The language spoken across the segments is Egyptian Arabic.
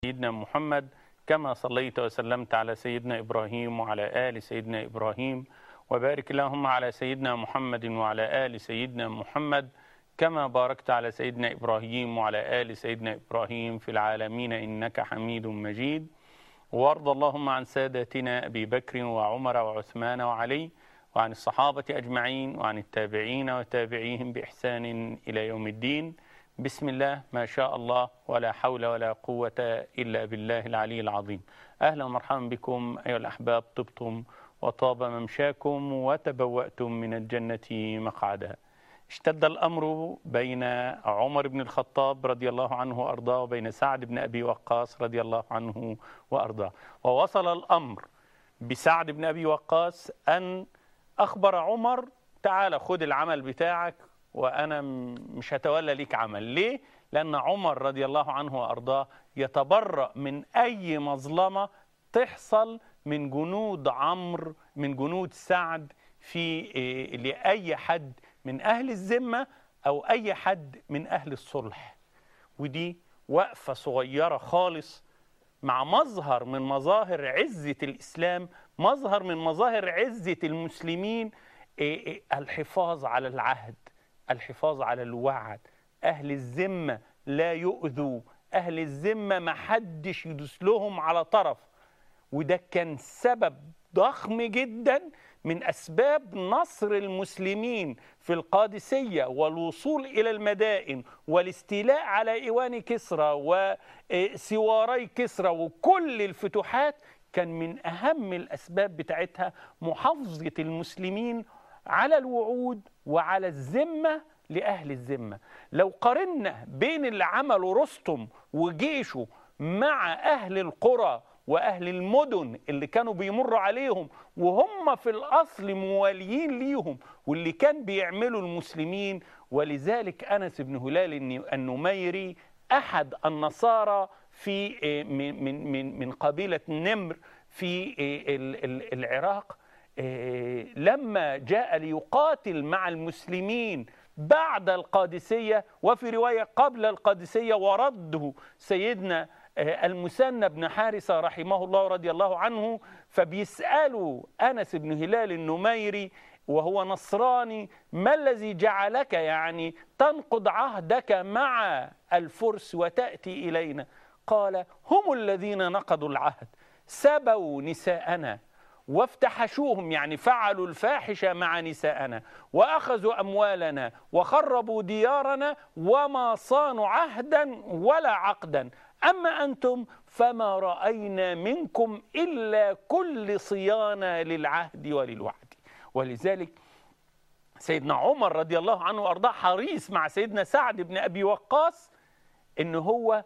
سيدنا محمد كما صليت وسلمت على سيدنا ابراهيم وعلى ال سيدنا ابراهيم وبارك اللهم على سيدنا محمد وعلى ال سيدنا محمد كما باركت على سيدنا ابراهيم وعلى ال سيدنا ابراهيم في العالمين انك حميد مجيد وارض اللهم عن ساداتنا ابي بكر وعمر وعثمان وعلي وعن الصحابه اجمعين وعن التابعين وتابعيهم باحسان الى يوم الدين بسم الله ما شاء الله ولا حول ولا قوة إلا بالله العلي العظيم أهلا ومرحبا بكم أيها الأحباب طبتم وطاب ممشاكم وتبوأتم من الجنة مقعدها اشتد الأمر بين عمر بن الخطاب رضي الله عنه وأرضاه وبين سعد بن أبي وقاص رضي الله عنه وأرضاه ووصل الأمر بسعد بن أبي وقاص أن أخبر عمر تعال خد العمل بتاعك وانا مش هتولى ليك عمل ليه لان عمر رضي الله عنه وارضاه يتبرأ من اي مظلمه تحصل من جنود عمرو من جنود سعد في لاي حد من اهل الذمه او اي حد من اهل الصلح ودي وقفه صغيره خالص مع مظهر من مظاهر عزه الاسلام مظهر من مظاهر عزه المسلمين الحفاظ على العهد الحفاظ على الوعد أهل الذمة لا يؤذوا أهل الذمة ما حدش يدوس لهم على طرف وده كان سبب ضخم جدا من أسباب نصر المسلمين في القادسية والوصول إلى المدائن والاستيلاء على إيوان كسرى وسواري كسرى وكل الفتوحات كان من أهم الأسباب بتاعتها محافظة المسلمين على الوعود وعلى الذمة لأهل الذمة لو قارنا بين اللي عمله رستم وجيشه مع أهل القرى وأهل المدن اللي كانوا بيمروا عليهم وهم في الأصل مواليين ليهم واللي كان بيعملوا المسلمين ولذلك أنس بن هلال النميري أحد النصارى في من من من قبيلة نمر في العراق لما جاء ليقاتل مع المسلمين بعد القادسية وفي رواية قبل القادسية ورده سيدنا المثنى بن حارثة رحمه الله رضي الله عنه فبيسألوا أنس بن هلال النميري وهو نصراني ما الذي جعلك يعني تنقض عهدك مع الفرس وتأتي إلينا قال هم الذين نقضوا العهد سبوا نساءنا وافتحشوهم يعني فعلوا الفاحشة مع نساءنا وأخذوا أموالنا وخربوا ديارنا وما صانوا عهدا ولا عقدا أما أنتم فما رأينا منكم إلا كل صيانة للعهد وللوعد ولذلك سيدنا عمر رضي الله عنه وأرضاه حريص مع سيدنا سعد بن أبي وقاص إن هو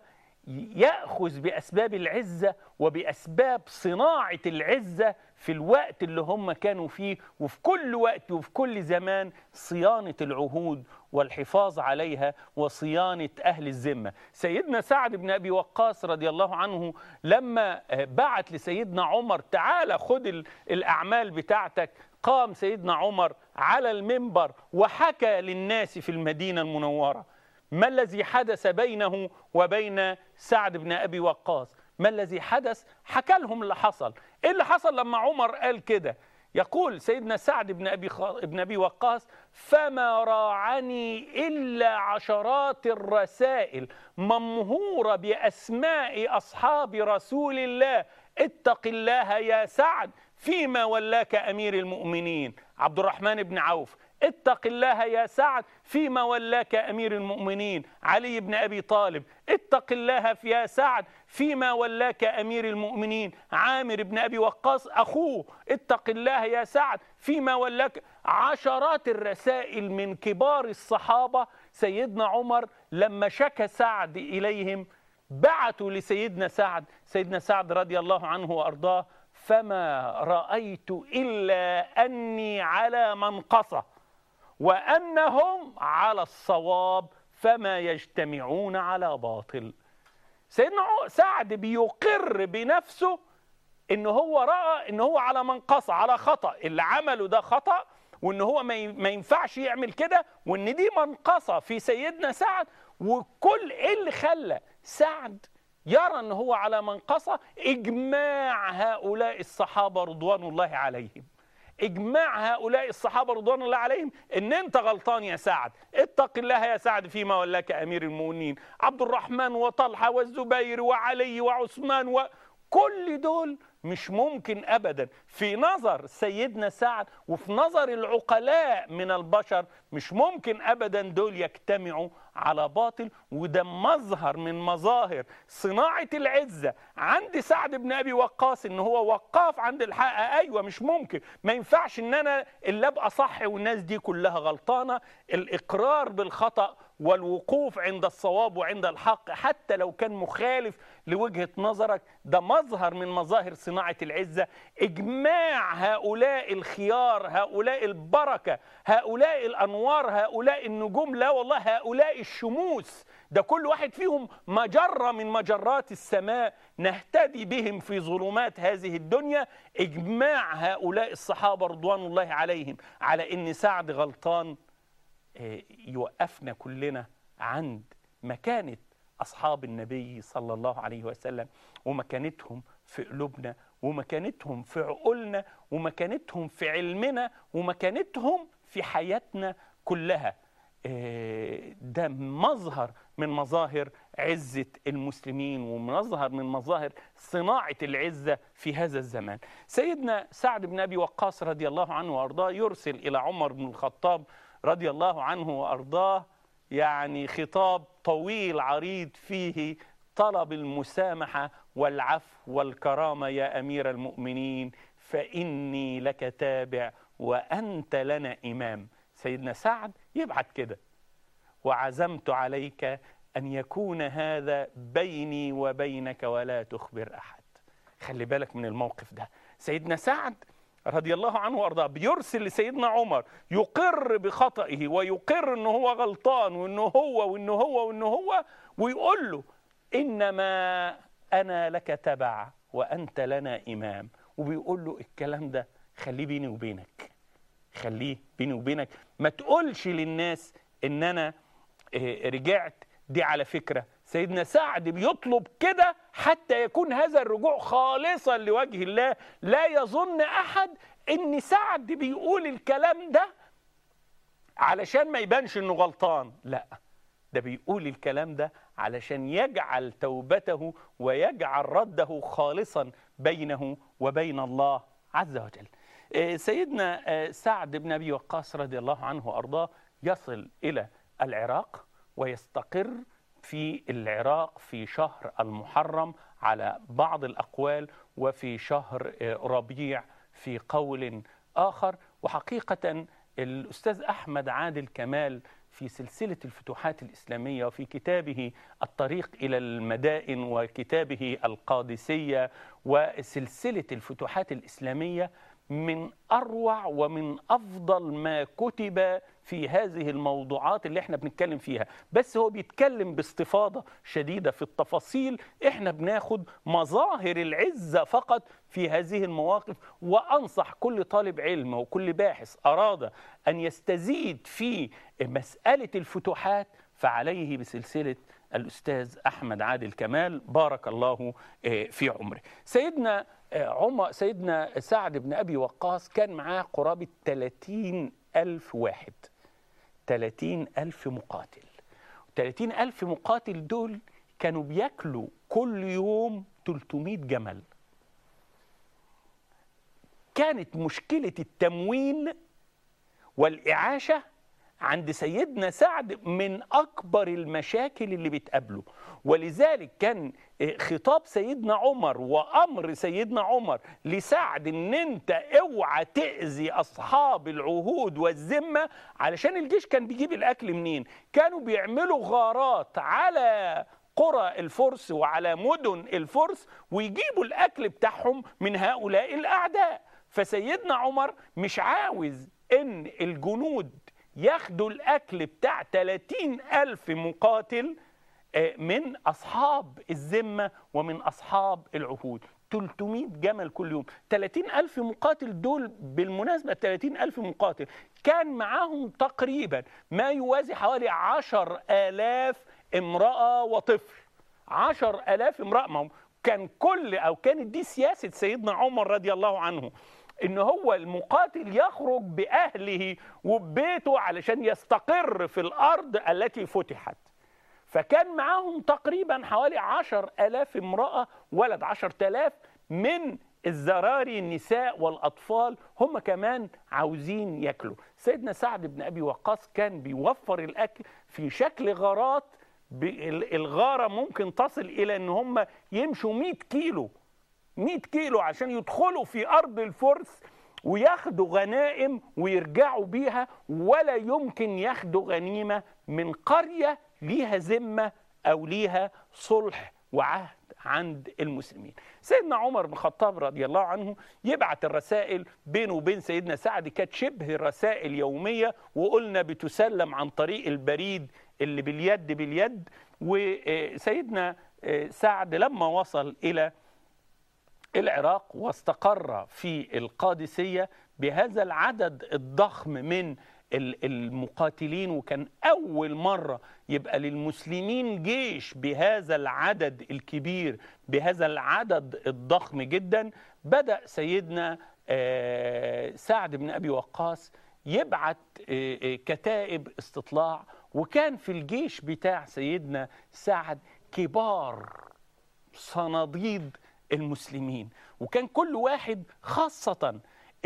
ياخذ باسباب العزه وباسباب صناعه العزه في الوقت اللي هم كانوا فيه وفي كل وقت وفي كل زمان صيانه العهود والحفاظ عليها وصيانه اهل الذمه. سيدنا سعد بن ابي وقاص رضي الله عنه لما بعت لسيدنا عمر تعالى خد الاعمال بتاعتك قام سيدنا عمر على المنبر وحكى للناس في المدينه المنوره ما الذي حدث بينه وبين سعد بن أبي وقاص ما الذي حدث حكى لهم اللي حصل إيه اللي حصل لما عمر قال كده يقول سيدنا سعد بن أبي, خ... بن أبي وقاص فما راعني إلا عشرات الرسائل ممهورة بأسماء أصحاب رسول الله اتق الله يا سعد فيما ولاك أمير المؤمنين عبد الرحمن بن عوف اتق الله يا سعد فيما ولاك امير المؤمنين علي بن ابي طالب اتق الله يا سعد فيما ولاك امير المؤمنين عامر بن ابي وقاص اخوه اتق الله يا سعد فيما ولاك عشرات الرسائل من كبار الصحابه سيدنا عمر لما شكى سعد اليهم بعثوا لسيدنا سعد سيدنا سعد رضي الله عنه وارضاه فما رايت الا اني على منقصه وانهم على الصواب فما يجتمعون على باطل سيدنا سعد بيقر بنفسه ان هو راى ان هو على منقصه على خطا اللي عمله ده خطا وان هو ما ينفعش يعمل كده وان دي منقصه في سيدنا سعد وكل ايه اللي خلى سعد يرى أن هو على منقصة إجماع هؤلاء الصحابة رضوان الله عليهم اجماع هؤلاء الصحابه رضوان الله عليهم ان انت غلطان يا سعد اتق الله يا سعد فيما ولاك امير المؤمنين عبد الرحمن وطلحه والزبير وعلي وعثمان وكل دول مش ممكن ابدا في نظر سيدنا سعد وفي نظر العقلاء من البشر مش ممكن ابدا دول يجتمعوا على باطل وده مظهر من مظاهر صناعه العزه عند سعد بن ابي وقاص ان هو وقاف عند الحق ايوه مش ممكن ما ينفعش ان انا اللي ابقى صح والناس دي كلها غلطانه الاقرار بالخطا والوقوف عند الصواب وعند الحق حتى لو كان مخالف لوجهه نظرك ده مظهر من مظاهر صناعه العزه اجماع هؤلاء الخيار هؤلاء البركه هؤلاء الانوار هؤلاء النجوم لا والله هؤلاء الشموس ده كل واحد فيهم مجره من مجرات السماء نهتدي بهم في ظلمات هذه الدنيا اجماع هؤلاء الصحابه رضوان الله عليهم على ان سعد غلطان يوقفنا كلنا عند مكانة أصحاب النبي صلى الله عليه وسلم ومكانتهم في قلوبنا ومكانتهم في عقولنا ومكانتهم في علمنا ومكانتهم في حياتنا كلها ده مظهر من مظاهر عزة المسلمين ومظهر من مظاهر صناعة العزة في هذا الزمان سيدنا سعد بن أبي وقاص رضي الله عنه وأرضاه يرسل إلى عمر بن الخطاب رضي الله عنه وارضاه يعني خطاب طويل عريض فيه طلب المسامحه والعفو والكرامه يا امير المؤمنين فاني لك تابع وانت لنا امام سيدنا سعد يبعت كده وعزمت عليك ان يكون هذا بيني وبينك ولا تخبر احد خلي بالك من الموقف ده سيدنا سعد رضي الله عنه وارضاه بيرسل لسيدنا عمر يقر بخطئه ويقر انه هو غلطان وانه هو وانه هو وانه هو ويقول له انما انا لك تبع وانت لنا امام وبيقول له الكلام ده خليه بيني وبينك خليه بيني وبينك ما تقولش للناس ان انا رجعت دي على فكره سيدنا سعد بيطلب كده حتى يكون هذا الرجوع خالصا لوجه الله لا يظن احد ان سعد بيقول الكلام ده علشان ما يبانش انه غلطان لا ده بيقول الكلام ده علشان يجعل توبته ويجعل رده خالصا بينه وبين الله عز وجل سيدنا سعد بن ابي وقاص رضي الله عنه وارضاه يصل الى العراق ويستقر في العراق في شهر المحرم على بعض الاقوال وفي شهر ربيع في قول اخر وحقيقه الاستاذ احمد عادل كمال في سلسله الفتوحات الاسلاميه وفي كتابه الطريق الى المدائن وكتابه القادسيه وسلسله الفتوحات الاسلاميه من اروع ومن افضل ما كتب في هذه الموضوعات اللي احنا بنتكلم فيها بس هو بيتكلم باستفاضه شديده في التفاصيل احنا بناخد مظاهر العزه فقط في هذه المواقف وانصح كل طالب علم وكل باحث اراد ان يستزيد في مساله الفتوحات فعليه بسلسله الاستاذ احمد عادل كمال بارك الله في عمره سيدنا عمر سيدنا سعد بن أبي وقاص كان معاه قرابة 30 ألف واحد 30 ألف مقاتل 30 ألف مقاتل دول كانوا بياكلوا كل يوم 300 جمل كانت مشكلة التموين والإعاشة عند سيدنا سعد من أكبر المشاكل اللي بتقابله ولذلك كان خطاب سيدنا عمر وأمر سيدنا عمر لسعد إن أنت اوعى تأذي أصحاب العهود والذمة علشان الجيش كان بيجيب الأكل منين كانوا بيعملوا غارات على قرى الفرس وعلى مدن الفرس ويجيبوا الأكل بتاعهم من هؤلاء الأعداء فسيدنا عمر مش عاوز إن الجنود ياخدوا الأكل بتاع 30 ألف مقاتل من أصحاب الذمة ومن أصحاب العهود 300 جمل كل يوم 30 ألف مقاتل دول بالمناسبة 30 ألف مقاتل كان معاهم تقريبا ما يوازي حوالي 10 آلاف امرأة وطفل عشر ألاف امرأة ما كان كل أو كانت دي سياسة سيدنا عمر رضي الله عنه ان هو المقاتل يخرج باهله وببيته علشان يستقر في الارض التي فتحت فكان معاهم تقريبا حوالي عشر ألاف امرأة ولد عشر تلاف من الزراري النساء والأطفال هم كمان عاوزين ياكلوا سيدنا سعد بن أبي وقاص كان بيوفر الأكل في شكل غارات الغارة ممكن تصل إلى أن هم يمشوا 100 كيلو 100 كيلو عشان يدخلوا في أرض الفرس وياخدوا غنائم ويرجعوا بيها ولا يمكن ياخدوا غنيمة من قرية ليها ذمة أو ليها صلح وعهد عند المسلمين سيدنا عمر بن الخطاب رضي الله عنه يبعت الرسائل بينه وبين سيدنا سعد كانت شبه رسائل يومية وقلنا بتسلم عن طريق البريد اللي باليد باليد وسيدنا سعد لما وصل إلى العراق واستقر في القادسية بهذا العدد الضخم من المقاتلين وكان أول مرة يبقى للمسلمين جيش بهذا العدد الكبير بهذا العدد الضخم جدا بدأ سيدنا سعد بن أبي وقاص يبعت كتائب استطلاع وكان في الجيش بتاع سيدنا سعد كبار صناديد المسلمين وكان كل واحد خاصة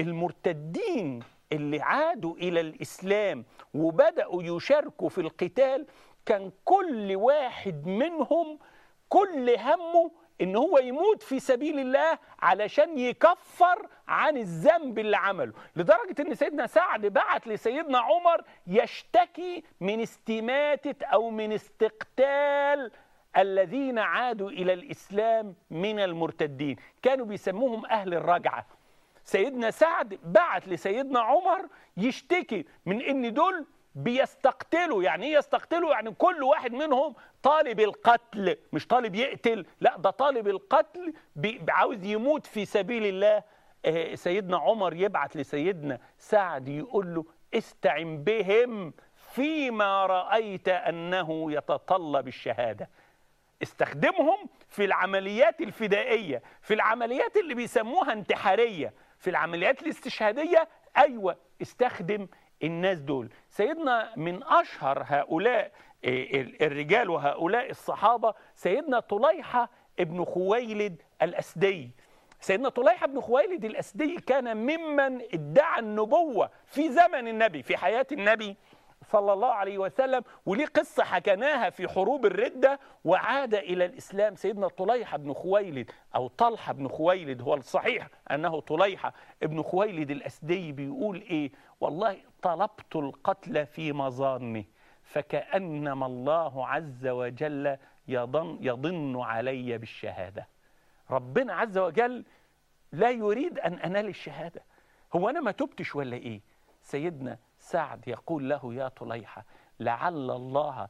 المرتدين اللي عادوا إلى الإسلام وبدأوا يشاركوا في القتال كان كل واحد منهم كل همه ان هو يموت في سبيل الله علشان يكفر عن الذنب اللي عمله لدرجة ان سيدنا سعد بعت لسيدنا عمر يشتكي من استماتة او من استقتال الذين عادوا الى الاسلام من المرتدين كانوا بيسموهم اهل الرجعه سيدنا سعد بعت لسيدنا عمر يشتكي من ان دول بيستقتلوا يعني ايه يستقتلوا يعني كل واحد منهم طالب القتل مش طالب يقتل لا ده طالب القتل عاوز يموت في سبيل الله سيدنا عمر يبعت لسيدنا سعد يقول له استعن بهم فيما رأيت أنه يتطلب الشهادة استخدمهم في العمليات الفدائية في العمليات اللي بيسموها انتحارية في العمليات الاستشهادية أيوة استخدم الناس دول سيدنا من أشهر هؤلاء الرجال وهؤلاء الصحابة سيدنا طليحة ابن خويلد الأسدي سيدنا طليحة بن خويلد الأسدي كان ممن ادعى النبوة في زمن النبي في حياة النبي صلى الله عليه وسلم وليه قصة حكناها في حروب الردة وعاد إلى الإسلام سيدنا طليحة بن خويلد أو طلحة بن خويلد هو الصحيح أنه طليحة ابن خويلد الأسدي بيقول إيه والله طلبت القتل في مظاني فكأنما الله عز وجل يضن, يضن علي بالشهادة ربنا عز وجل لا يريد أن أنال الشهادة هو أنا ما تبتش ولا إيه سيدنا سعد يقول له يا طليحة لعل الله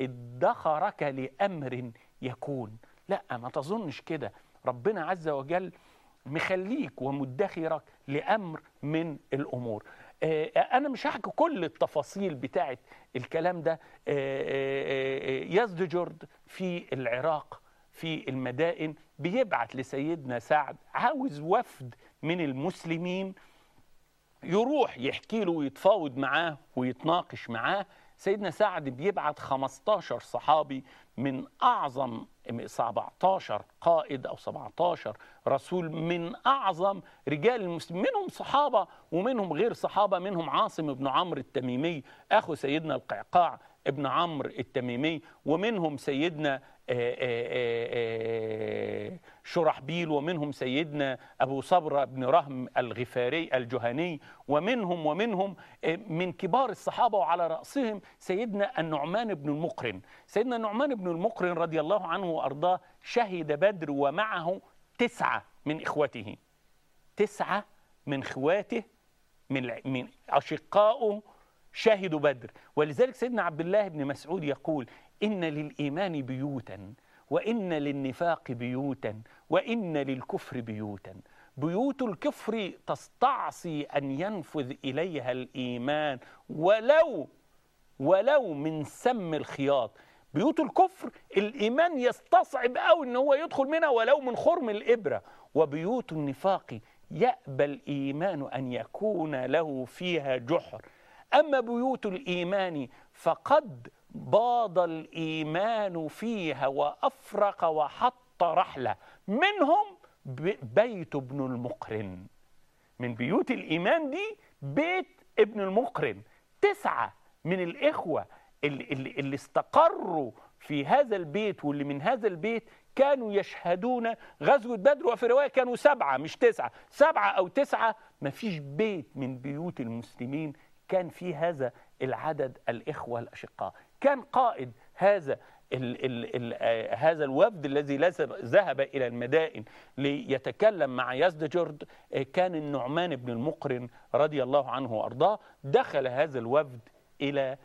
ادخرك لأمر يكون لا ما تظنش كده ربنا عز وجل مخليك ومدخرك لأمر من الأمور أنا مش هحكي كل التفاصيل بتاعت الكلام ده يزدجرد في العراق في المدائن بيبعت لسيدنا سعد عاوز وفد من المسلمين يروح يحكي له ويتفاوض معاه ويتناقش معاه سيدنا سعد بيبعت 15 صحابي من أعظم 17 قائد أو 17 رسول من أعظم رجال المسلمين منهم صحابة ومنهم غير صحابة منهم عاصم بن عمرو التميمي أخو سيدنا القعقاع ابن عمرو التميمي ومنهم سيدنا شرحبيل ومنهم سيدنا أبو صبرة بن رهم الغفاري الجهني ومنهم ومنهم من كبار الصحابة وعلى رأسهم سيدنا النعمان بن المقرن سيدنا النعمان بن المقرن رضي الله عنه وأرضاه شهد بدر ومعه تسعة من إخوته تسعة من إخواته من من أشقائه شاهدوا بدر ولذلك سيدنا عبد الله بن مسعود يقول إن للإيمان بيوتا وإن للنفاق بيوتا وإن للكفر بيوتا بيوت الكفر تستعصي أن ينفذ إليها الإيمان ولو ولو من سم الخياط بيوت الكفر الإيمان يستصعب أو أن هو يدخل منها ولو من خرم الإبرة وبيوت النفاق يأبى الإيمان أن يكون له فيها جحر أما بيوت الإيمان فقد باض الإيمان فيها وأفرق وحط رحلة منهم بيت ابن المقرن من بيوت الإيمان دي بيت ابن المقرن تسعة من الإخوة اللي, اللي, اللي استقروا في هذا البيت واللي من هذا البيت كانوا يشهدون غزوة بدر وفي رواية كانوا سبعة مش تسعة سبعة أو تسعة ما فيش بيت من بيوت المسلمين كان فيه هذا العدد الإخوة الأشقاء كان قائد هذا ال ال ال آه هذا الوفد الذي ذهب إلى المدائن ليتكلم مع يزدجرد آه كان النعمان بن المقرن رضي الله عنه وأرضاه دخل هذا الوفد إلى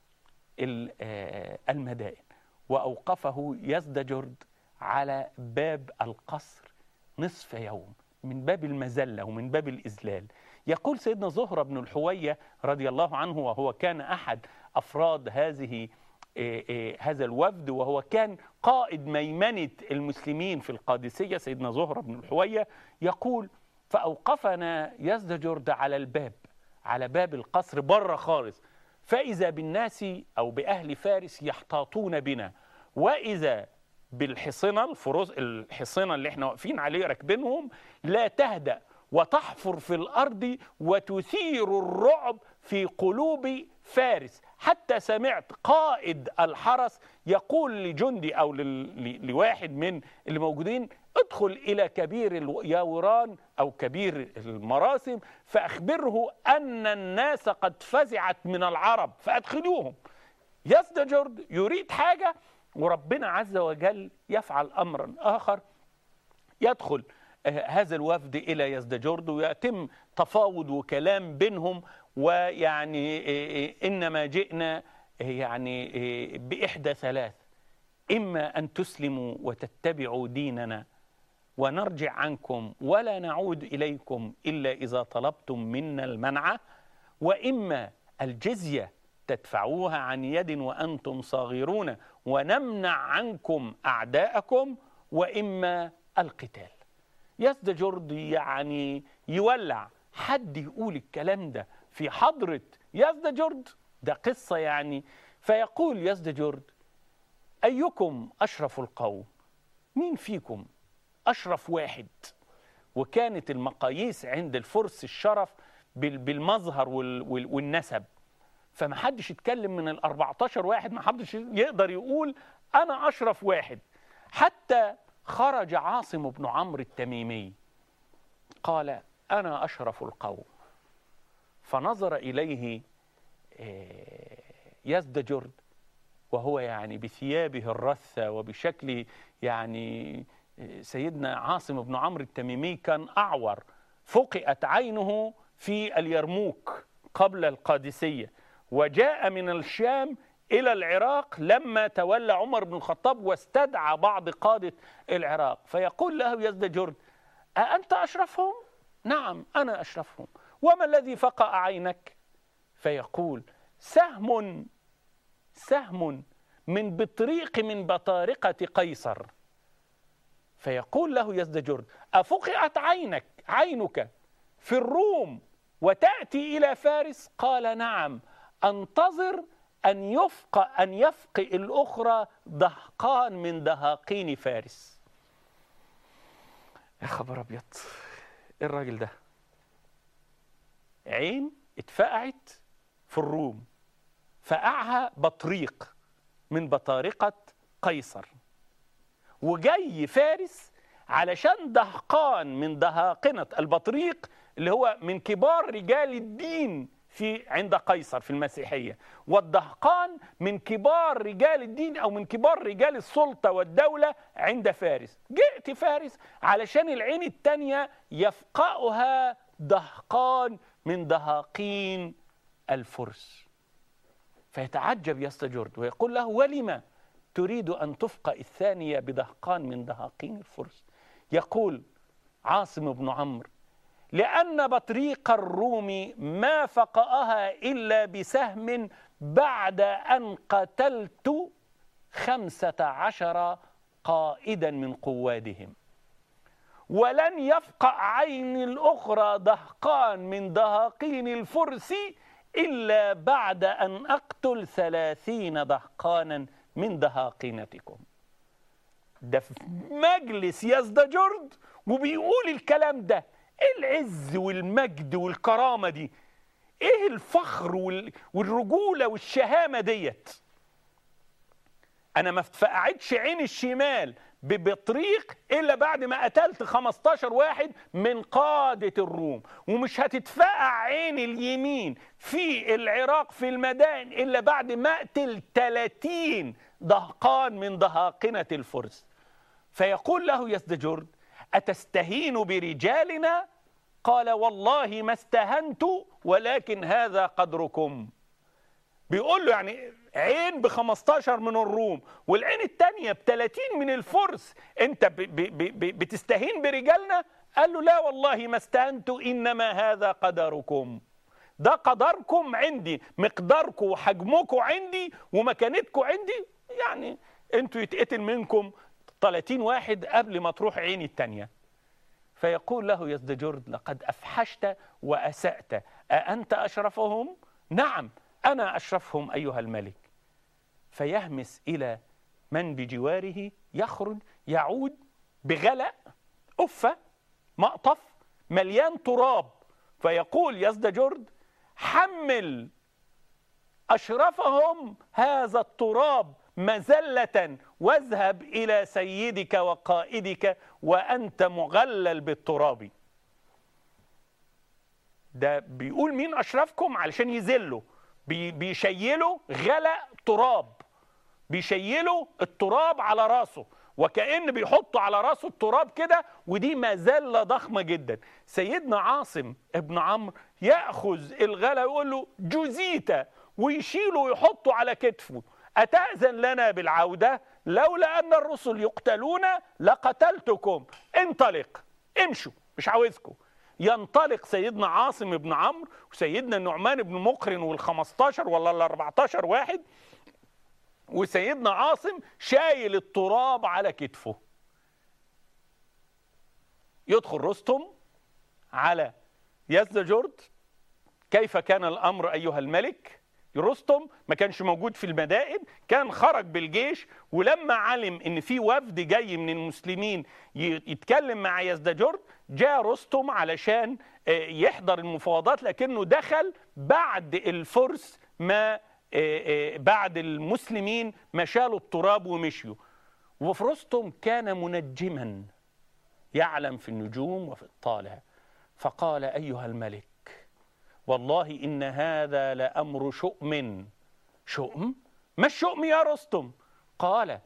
آه المدائن وأوقفه يزدجرد على باب القصر نصف يوم من باب المزلة ومن باب الإذلال يقول سيدنا زهرة بن الحوية رضي الله عنه وهو كان أحد أفراد هذه هذا الوفد وهو كان قائد ميمنة المسلمين في القادسية سيدنا زهرة بن الحوية يقول فأوقفنا يزدجرد على الباب على باب القصر بره خالص فإذا بالناس أو بأهل فارس يحتاطون بنا وإذا بالحصنة الفروس الحصنة اللي احنا واقفين عليه راكبينهم لا تهدأ وتحفر في الأرض وتثير الرعب في قلوب فارس حتى سمعت قائد الحرس يقول لجندي أو لواحد من اللي موجودين ادخل إلى كبير الياوران أو كبير المراسم فأخبره أن الناس قد فزعت من العرب فأدخلوهم يزدجرد يريد حاجة وربنا عز وجل يفعل أمرا آخر يدخل هذا الوفد إلى يزدجرد ويتم تفاوض وكلام بينهم ويعني إنما جئنا يعني بإحدى ثلاث إما أن تسلموا وتتبعوا ديننا ونرجع عنكم ولا نعود إليكم إلا إذا طلبتم منا المنع وإما الجزية تدفعوها عن يد وأنتم صاغرون ونمنع عنكم أعداءكم وإما القتال يزدجرد يعني يولع حد يقول الكلام ده في حضرة يزدجرد ده قصة يعني فيقول يزدجرد أيكم أشرف القوم مين فيكم أشرف واحد وكانت المقاييس عند الفرس الشرف بالمظهر والنسب فما حدش يتكلم من ال 14 واحد ما حدش يقدر يقول أنا أشرف واحد حتى خرج عاصم بن عمرو التميمي قال أنا أشرف القوم فنظر إليه يزدجرد وهو يعني بثيابه الرثة وبشكل يعني سيدنا عاصم بن عمرو التميمي كان أعور فقئت عينه في اليرموك قبل القادسية وجاء من الشام إلى العراق لما تولى عمر بن الخطاب واستدعى بعض قادة العراق فيقول له يزدجرد أأنت أشرفهم؟ نعم أنا أشرفهم وما الذي فقأ عينك؟ فيقول سهم سهم من بطريق من بطارقة قيصر فيقول له يزدجرد أفقعت عينك عينك في الروم وتأتي إلى فارس قال نعم أنتظر أن يفق أن يفقئ الأخرى دهقان من دهاقين فارس يا خبر أبيض إيه الراجل ده عين اتفقعت في الروم فقعها بطريق من بطارقة قيصر وجاي فارس علشان دهقان من دهاقنة البطريق اللي هو من كبار رجال الدين في عند قيصر في المسيحية والدهقان من كبار رجال الدين أو من كبار رجال السلطة والدولة عند فارس جئت فارس علشان العين التانية يفقأها دهقان من دهاقين الفرس فيتعجب يستجرد ويقول له ولم تريد أن تفقأ الثانية بدهقان من دهاقين الفرس يقول عاصم بن عمرو لأن بطريق الروم ما فقأها إلا بسهم بعد أن قتلت خمسة عشر قائدا من قوادهم ولن يفقع عين الأخرى دهقان من دهاقين الفرس إلا بعد أن أقتل ثلاثين دهقانا من دهاقينتكم ده في مجلس يزدجرد وبيقول الكلام ده ايه العز والمجد والكرامة دي ايه الفخر والرجولة والشهامة ديت انا ما فقعتش عين الشمال ببطريق الا بعد ما قتلت 15 واحد من قاده الروم ومش هتتفقع عين اليمين في العراق في المدائن الا بعد ما اقتل 30 دهقان من دهاقنه الفرس فيقول له يزدجرد اتستهين برجالنا قال والله ما استهنت ولكن هذا قدركم بيقول له يعني عين ب 15 من الروم والعين الثانيه ب 30 من الفرس انت ب ب ب بتستهين برجالنا قال له لا والله ما استهنت انما هذا قدركم ده قدركم عندي مقداركم وحجمكم عندي ومكانتكم عندي يعني انتوا يتقتل منكم 30 واحد قبل ما تروح عيني الثانيه فيقول له يزدجرد لقد افحشت واسات اانت اشرفهم نعم انا اشرفهم ايها الملك فيهمس إلى من بجواره يخرج يعود بغلأ أفة مقطف مليان تراب فيقول يزدجرد حمل أشرفهم هذا التراب مزلة واذهب إلى سيدك وقائدك وأنت مغلل بالتراب ده بيقول مين أشرفكم علشان يذلوا بيشيلوا غلق تراب بيشيلوا التراب على راسه وكأن بيحطوا على راسه التراب كده ودي مزلة ضخمة جدا سيدنا عاصم ابن عمرو يأخذ الغلا يقول له جزيت ويشيله ويحطه على كتفه أتأذن لنا بالعودة لولا أن الرسل يقتلون لقتلتكم انطلق امشوا مش عاوزكم ينطلق سيدنا عاصم بن عمرو وسيدنا النعمان بن مقرن وال15 ولا ال14 واحد وسيدنا عاصم شايل التراب على كتفه يدخل رستم على يزدجرد كيف كان الامر ايها الملك رستم ما كانش موجود في المدائن كان خرج بالجيش ولما علم ان في وفد جاي من المسلمين يتكلم مع يزدجرد جاء رستم علشان يحضر المفاوضات لكنه دخل بعد الفرس ما بعد المسلمين ما شالوا التراب ومشيوا وفي رستم كان منجما يعلم في النجوم وفي الطالع فقال أيها الملك والله إن هذا لأمر شؤم شؤم ما الشؤم يا رستم قال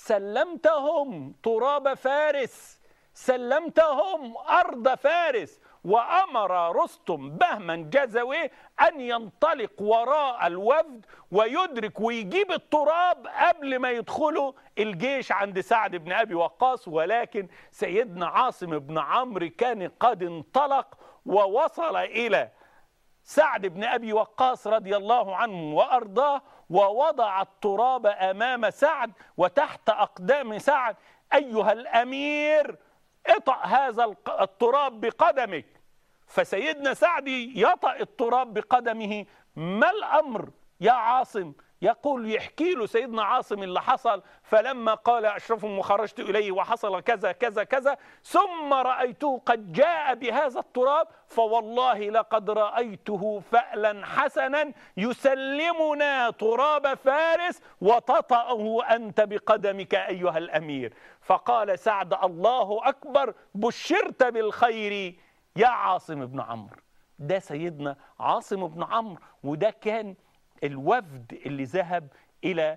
سلمتهم تراب فارس سلمتهم أرض فارس وأمر رستم بهما جزوي أن ينطلق وراء الوفد ويدرك ويجيب التراب قبل ما يدخلوا الجيش عند سعد بن أبي وقاص ولكن سيدنا عاصم بن عمرو كان قد انطلق ووصل إلى سعد بن أبي وقاص رضي الله عنه وأرضاه ووضع التراب أمام سعد وتحت أقدام سعد أيها الأمير اطأ هذا التراب بقدمك فسيدنا سعد يطأ التراب بقدمه ما الأمر يا عاصم يقول يحكي له سيدنا عاصم اللي حصل فلما قال أشرفهم وخرجت إليه وحصل كذا كذا كذا ثم رأيته قد جاء بهذا التراب فوالله لقد رأيته فألا حسنا يسلمنا تراب فارس وتطأه أنت بقدمك أيها الأمير فقال سعد الله أكبر بشرت بالخير يا عاصم بن عمرو ده سيدنا عاصم بن عمرو وده كان الوفد اللي ذهب الى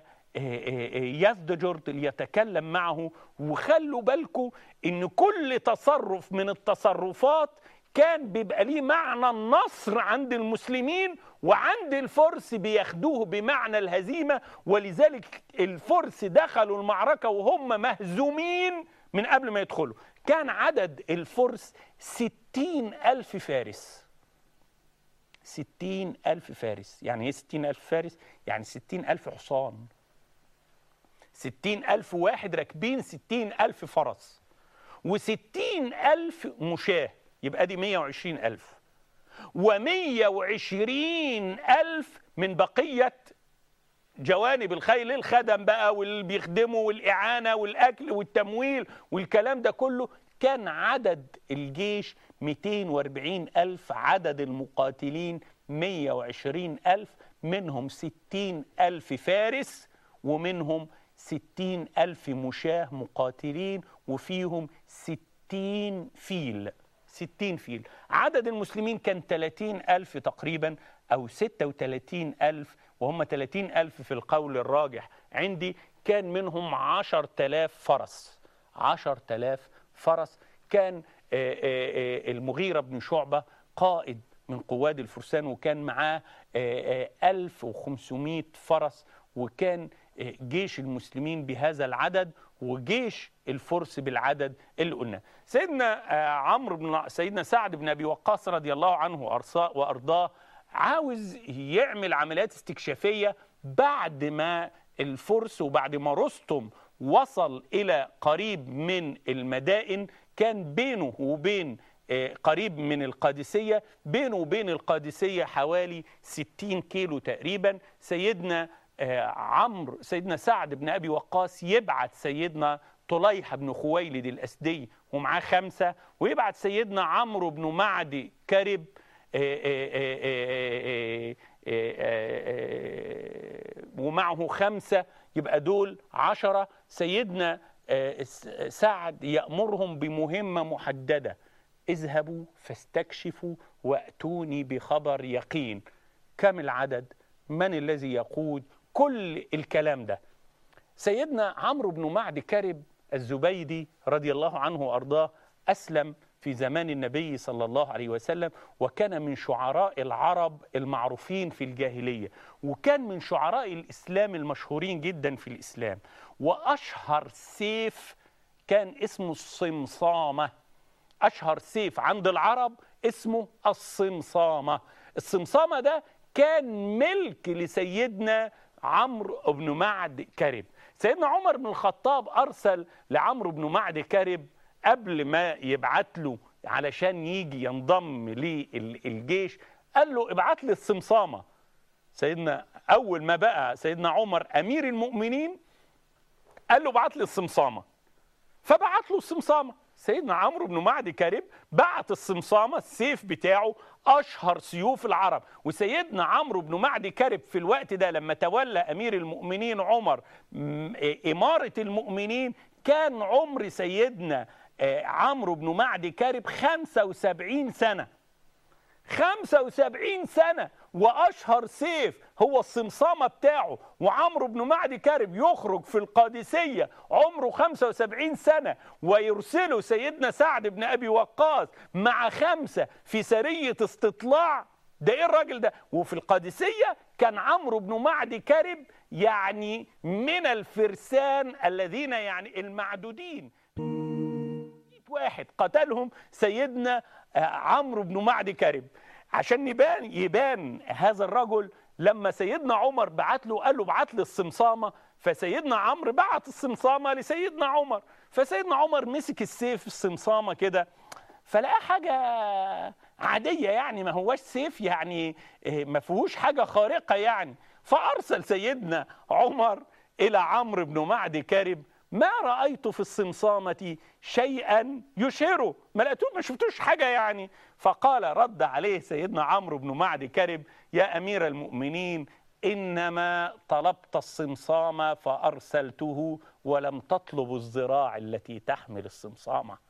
يزدجرد ليتكلم معه وخلوا بالكم ان كل تصرف من التصرفات كان بيبقى ليه معنى النصر عند المسلمين وعند الفرس بياخدوه بمعنى الهزيمة ولذلك الفرس دخلوا المعركة وهم مهزومين من قبل ما يدخلوا كان عدد الفرس ستين ألف فارس ستين ألف فارس يعني ايه ستين ألف فارس؟ يعني ستين ألف حصان ستين ألف واحد راكبين ستين ألف فرس وستين ألف مشاه يبقى دي مية وعشرين ألف ومية وعشرين ألف من بقية جوانب الخيل الخدم بقى واللي بيخدموا والإعانة والأكل والتمويل والكلام ده كله كان عدد الجيش 240 ألف عدد المقاتلين 120 ألف منهم 60 ألف فارس ومنهم 60 ألف مشاه مقاتلين وفيهم 60 فيل 60 فيل عدد المسلمين كان 30 ألف تقريبا أو 36 ألف وهم 30 ألف في القول الراجح عندي كان منهم 10,000 فرس 10,000 فرس كان المغيرة بن شعبة قائد من قواد الفرسان وكان معاه 1500 فرس وكان جيش المسلمين بهذا العدد وجيش الفرس بالعدد اللي قلنا سيدنا عمرو بن سيدنا سعد بن ابي وقاص رضي الله عنه وارضاه عاوز يعمل عمليات استكشافيه بعد ما الفرس وبعد ما رستم وصل الى قريب من المدائن كان بينه وبين قريب من القادسية بينه وبين القادسية حوالي 60 كيلو تقريبا سيدنا عمرو سيدنا سعد بن أبي وقاص يبعت سيدنا طليحة بن خويلد الأسدي ومعاه خمسة ويبعت سيدنا عمرو بن معدي كرب ومعه خمسة يبقى دول عشرة سيدنا سعد يأمرهم بمهمة محددة اذهبوا فاستكشفوا واتوني بخبر يقين كم العدد من الذي يقود كل الكلام ده سيدنا عمرو بن معد كرب الزبيدي رضي الله عنه وارضاه اسلم في زمان النبي صلى الله عليه وسلم وكان من شعراء العرب المعروفين في الجاهليه وكان من شعراء الاسلام المشهورين جدا في الاسلام واشهر سيف كان اسمه الصمصامه اشهر سيف عند العرب اسمه الصمصامه الصمصامه ده كان ملك لسيدنا عمرو بن معد كرب سيدنا عمر بن الخطاب ارسل لعمرو بن معد كرب قبل ما يبعت له علشان يجي ينضم للجيش قال له ابعت لي الصمصامه سيدنا اول ما بقى سيدنا عمر امير المؤمنين قال له ابعت لي الصمصامه فبعت له الصمصامه سيدنا عمرو بن معدي كرب بعت الصمصامة السيف بتاعه أشهر سيوف العرب وسيدنا عمرو بن معدي كرب في الوقت ده لما تولى أمير المؤمنين عمر إمارة المؤمنين كان عمر سيدنا عمرو بن معدي كرب 75 سنة 75 سنة واشهر سيف هو الصمصامه بتاعه وعمرو بن معدي كارب يخرج في القادسيه عمره 75 سنه ويرسله سيدنا سعد بن ابي وقاص مع خمسه في سريه استطلاع ده ايه الراجل ده وفي القادسيه كان عمرو بن معدي كارب يعني من الفرسان الذين يعني المعدودين واحد قتلهم سيدنا عمرو بن معدي كارب عشان يبان يبان هذا الرجل لما سيدنا عمر بعت له قال له بعت لي الصمصامه فسيدنا عمرو بعت الصمصامه لسيدنا عمر فسيدنا عمر مسك السيف الصمصامه كده فلقى حاجه عاديه يعني ما هواش سيف يعني ما فيهوش حاجه خارقه يعني فارسل سيدنا عمر الى عمرو بن معدي كرب ما رأيت في الصمصامة شيئا يشهره ما لقيتوش ما شفتوش حاجة يعني فقال رد عليه سيدنا عمرو بن معدي كرب يا أمير المؤمنين إنما طلبت الصمصامة فأرسلته ولم تطلب الذراع التي تحمل الصمصامة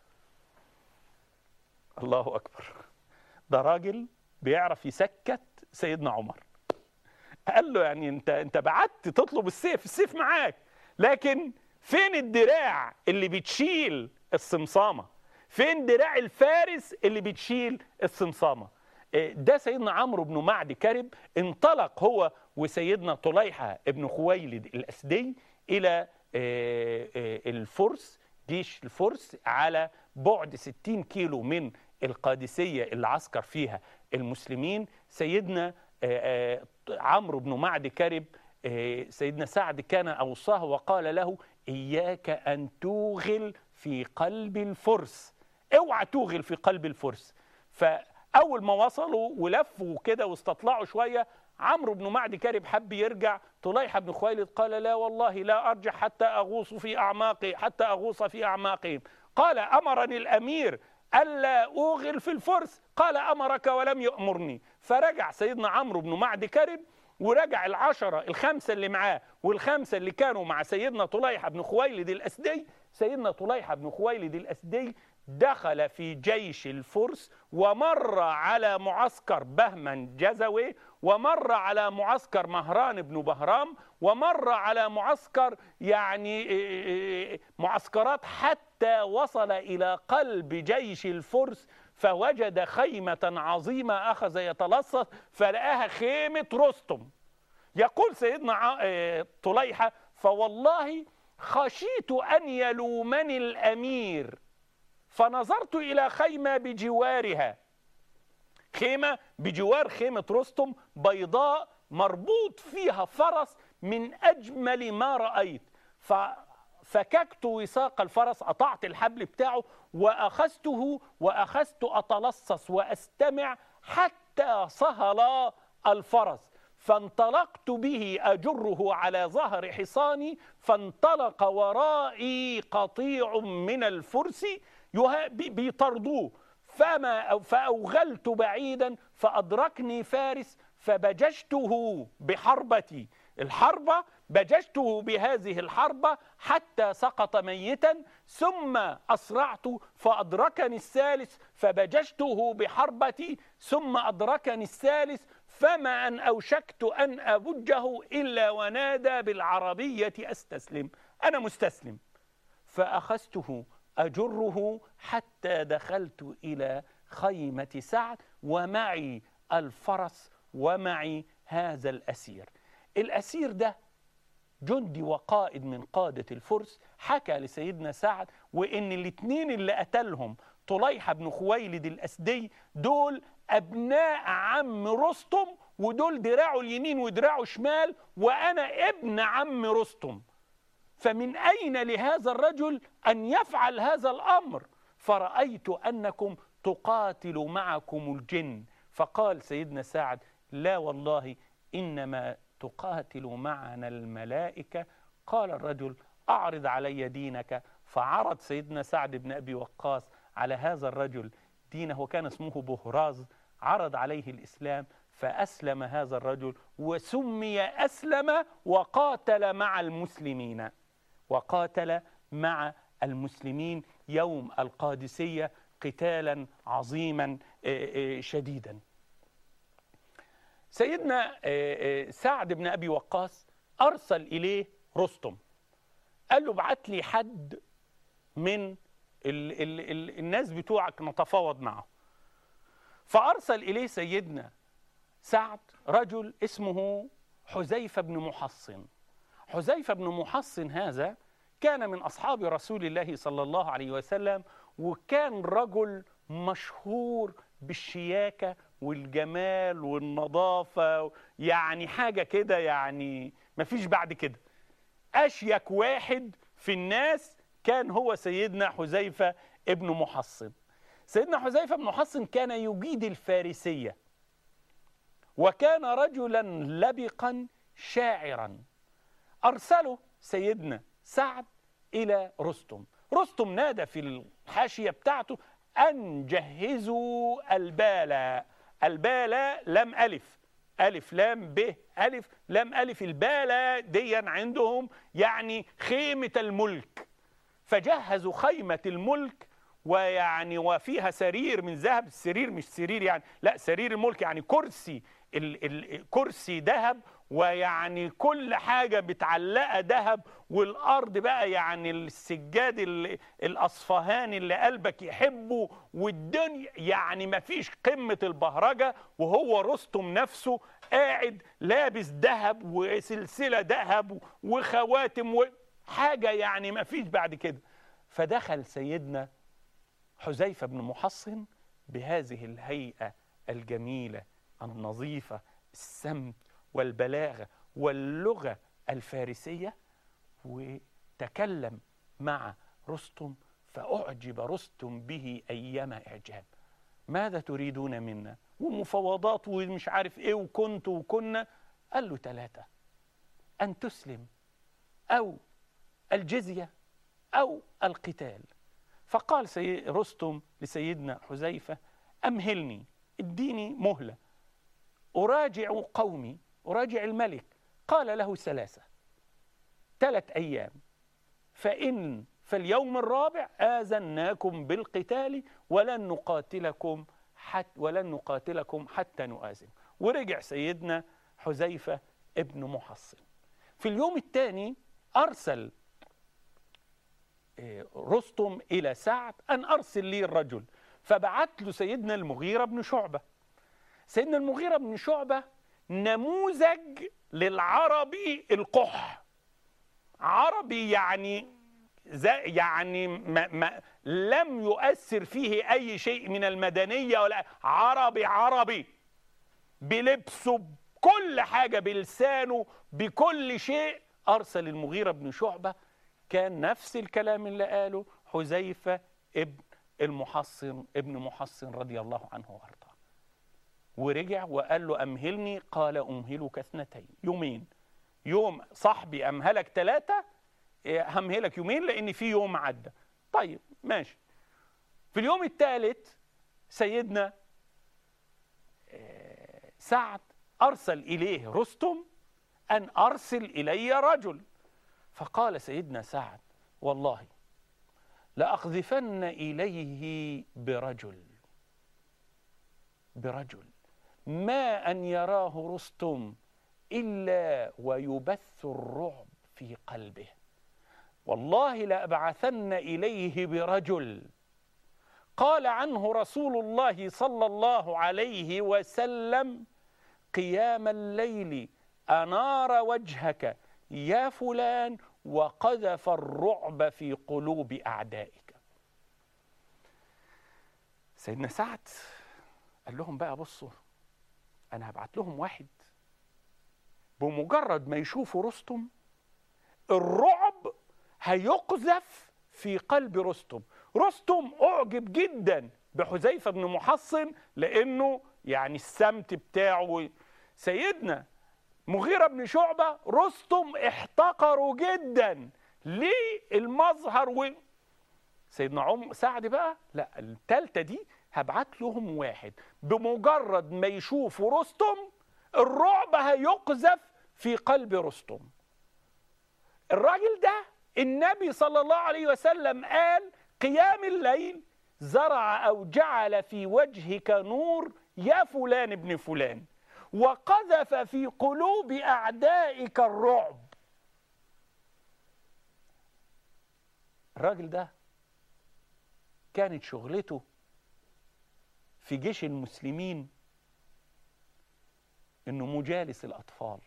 الله أكبر ده راجل بيعرف يسكت سيدنا عمر قال له يعني انت انت بعت تطلب السيف السيف معاك لكن فين الدراع اللي بتشيل الصمصامه فين دراع الفارس اللي بتشيل الصمصامه ده سيدنا عمرو بن معد كرب انطلق هو وسيدنا طليحه ابن خويلد الاسدي الى الفرس جيش الفرس على بعد 60 كيلو من القادسيه اللي عسكر فيها المسلمين سيدنا عمرو بن معد كرب إيه، سيدنا سعد كان أوصاه وقال له إياك أن توغل في قلب الفرس اوعى توغل في قلب الفرس فأول ما وصلوا ولفوا كده واستطلعوا شوية عمرو بن معد كرب حب يرجع طليحة بن خويلد قال لا والله لا أرجع حتى أغوص في أعماقي حتى أغوص في أعماقهم قال أمرني الأمير ألا أوغل في الفرس قال أمرك ولم يأمرني فرجع سيدنا عمرو بن معد كرب ورجع العشرة الخمسة اللي معاه والخمسة اللي كانوا مع سيدنا طليحة بن خويلد الأسدي سيدنا طليحة بن خويلد الأسدي دخل في جيش الفرس ومر على معسكر بهمن جزوي ومر على معسكر مهران بن بهرام ومر على معسكر يعني معسكرات حتى وصل إلى قلب جيش الفرس فوجد خيمة عظيمة أخذ يتلصص فلقاها خيمة رستم يقول سيدنا طليحة فوالله خشيت أن يلومني الأمير فنظرت إلى خيمة بجوارها خيمة بجوار خيمة رستم بيضاء مربوط فيها فرس من أجمل ما رأيت ففككت وثاق الفرس قطعت الحبل بتاعه وأخذته وأخذت أتلصص وأستمع حتى صهل الفرس فانطلقت به أجره على ظهر حصاني فانطلق ورائي قطيع من الفرس بيطردوه فما فأوغلت بعيدا فأدركني فارس فبججته بحربتي الحربة بججته بهذه الحربة حتى سقط ميتا ثم أسرعت فأدركني الثالث فبججته بحربتي ثم أدركني الثالث فما أن أوشكت أن أبجه إلا ونادى بالعربية أستسلم أنا مستسلم فأخذته أجره حتى دخلت إلى خيمة سعد ومعي الفرس ومعي هذا الأسير الأسير ده جندي وقائد من قادة الفرس حكى لسيدنا سعد وإن الاثنين اللي قتلهم طليحة بن خويلد الأسدي دول أبناء عم رستم ودول دراعه اليمين ودراعه شمال وأنا ابن عم رستم فمن أين لهذا الرجل أن يفعل هذا الأمر فرأيت أنكم تقاتل معكم الجن فقال سيدنا سعد لا والله إنما تقاتل معنا الملائكة قال الرجل أعرض علي دينك فعرض سيدنا سعد بن أبي وقاص على هذا الرجل دينه وكان اسمه بهراز عرض عليه الإسلام فأسلم هذا الرجل وسمي أسلم وقاتل مع المسلمين وقاتل مع المسلمين يوم القادسية قتالا عظيما شديدا سيدنا سعد بن أبي وقاص أرسل إليه رستم قال له ابعت لي حد من ال ال ال الناس بتوعك نتفاوض معه فأرسل إليه سيدنا سعد رجل اسمه حذيفة بن محصن حذيفة بن محصن هذا كان من أصحاب رسول الله صلى الله عليه وسلم وكان رجل مشهور بالشياكة والجمال والنظافة يعني حاجة كده يعني مفيش بعد كده أشيك واحد في الناس كان هو سيدنا حذيفة ابن محصن سيدنا حذيفة بن محصن كان يجيد الفارسية وكان رجلا لبقا شاعرا أرسله سيدنا سعد إلى رستم رستم نادى في الحاشية بتاعته أن جهزوا البالة البالة لم ألف ألف لام ب ألف لام ألف البالة دي عندهم يعني خيمة الملك فجهزوا خيمة الملك ويعني وفيها سرير من ذهب السرير مش سرير يعني لا سرير الملك يعني كرسي الكرسي ذهب ويعني كل حاجة متعلقة ذهب والأرض بقى يعني السجاد الأصفهاني اللي قلبك يحبه والدنيا يعني مفيش قمة البهرجة وهو رستم نفسه قاعد لابس ذهب وسلسلة ذهب وخواتم وحاجة يعني مفيش بعد كده فدخل سيدنا حذيفة بن محصن بهذه الهيئة الجميلة النظيفة السمت والبلاغة واللغة الفارسية وتكلم مع رستم فأعجب رستم به أيما إعجاب ماذا تريدون منا ومفاوضات ومش عارف إيه وكنت وكنا قال له ثلاثة أن تسلم أو الجزية أو القتال فقال سي رستم لسيدنا حذيفة أمهلني اديني مهلة أراجع قومي أراجع الملك قال له ثلاثة ثلاث أيام فإن في اليوم الرابع آذناكم بالقتال ولن نقاتلكم حتى ولن نقاتلكم حتى نؤذن ورجع سيدنا حذيفة ابن محصن في اليوم الثاني أرسل رستم إلى سعد أن أرسل لي الرجل فبعت له سيدنا المغيرة بن شعبة سيدنا المغيرة بن شعبة نموذج للعربي القح عربي يعني يعني ما ما لم يؤثر فيه أي شيء من المدنية ولا عربي عربي بلبسه بكل حاجة بلسانه بكل شيء أرسل المغيرة بن شعبة كان نفس الكلام اللي قاله حذيفة ابن المحصن ابن محصن رضي الله عنه وارضاه ورجع وقال له أمهلني قال أمهلك اثنتين يومين يوم صاحبي أمهلك ثلاثة همهلك يومين لأن في يوم عدى طيب ماشي في اليوم الثالث سيدنا سعد أرسل إليه رستم أن أرسل إلي رجل فقال سيدنا سعد والله لأقذفن إليه برجل برجل ما أن يراه رستم إلا ويبث الرعب في قلبه والله لأبعثن إليه برجل قال عنه رسول الله صلى الله عليه وسلم قيام الليل أنار وجهك يا فلان وقذف الرعب في قلوب أعدائك سيدنا سعد قال لهم بقى بصوا أنا هبعت لهم واحد بمجرد ما يشوفوا رستم الرعب هيقذف في قلب رستم رستم أعجب جدا بحذيفة بن محصن لأنه يعني السمت بتاعه سيدنا مغيرة بن شعبة رستم احتقروا جدا ليه المظهر و... سيدنا عم سعد بقى لا التالتة دي هبعت لهم واحد بمجرد ما يشوفوا رستم الرعب هيقذف في قلب رستم الراجل ده النبي صلى الله عليه وسلم قال قيام الليل زرع أو جعل في وجهك نور يا فلان ابن فلان وقذف في قلوب أعدائك الرعب الراجل ده كانت شغلته في جيش المسلمين انه مجالس الاطفال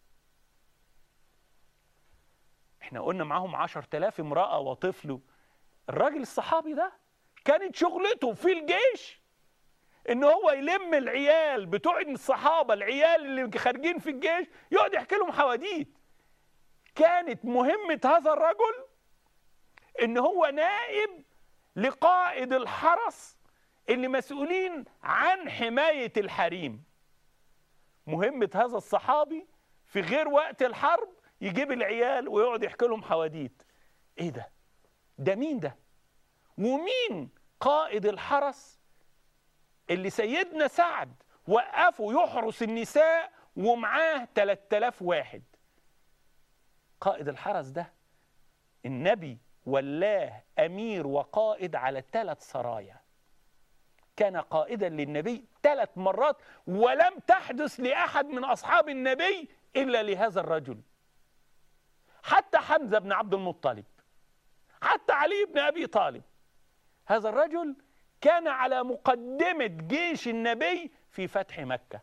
احنا قلنا معاهم عشر تلاف امرأة وطفل الراجل الصحابي ده كانت شغلته في الجيش ان هو يلم العيال بتوع الصحابة العيال اللي خارجين في الجيش يقعد يحكي لهم حواديت كانت مهمة هذا الرجل ان هو نائب لقائد الحرس اللي مسؤولين عن حماية الحريم مهمة هذا الصحابي في غير وقت الحرب يجيب العيال ويقعد يحكي لهم حواديت ايه ده ده مين ده ومين قائد الحرس اللي سيدنا سعد وقفه يحرس النساء ومعاه 3000 واحد قائد الحرس ده النبي ولاه امير وقائد على ثلاث سرايا كان قائدا للنبي ثلاث مرات ولم تحدث لاحد من اصحاب النبي الا لهذا الرجل حتى حمزه بن عبد المطلب حتى علي بن ابي طالب هذا الرجل كان على مقدمه جيش النبي في فتح مكه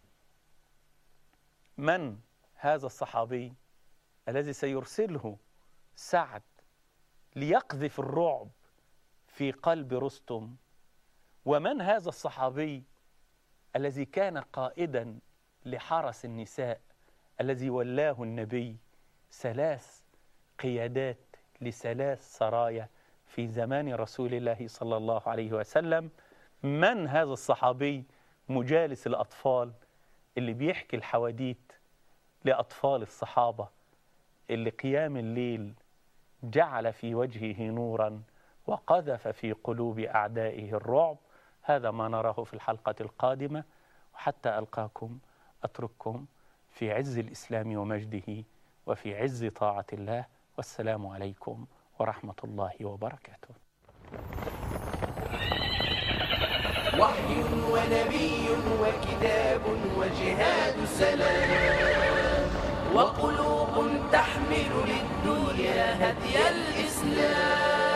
من هذا الصحابي الذي سيرسله سعد ليقذف الرعب في قلب رستم ومن هذا الصحابي الذي كان قائدا لحرس النساء الذي ولاه النبي ثلاث قيادات لثلاث سرايا في زمان رسول الله صلى الله عليه وسلم من هذا الصحابي مجالس الأطفال اللي بيحكي الحواديت لأطفال الصحابة اللي قيام الليل جعل في وجهه نورا وقذف في قلوب أعدائه الرعب هذا ما نراه في الحلقة القادمة وحتى ألقاكم أترككم في عز الإسلام ومجده وفي عز طاعة الله والسلام عليكم ورحمة الله وبركاته وحي ونبي وكتاب وجهاد سلام وقلوب تحمل للدنيا هدي الإسلام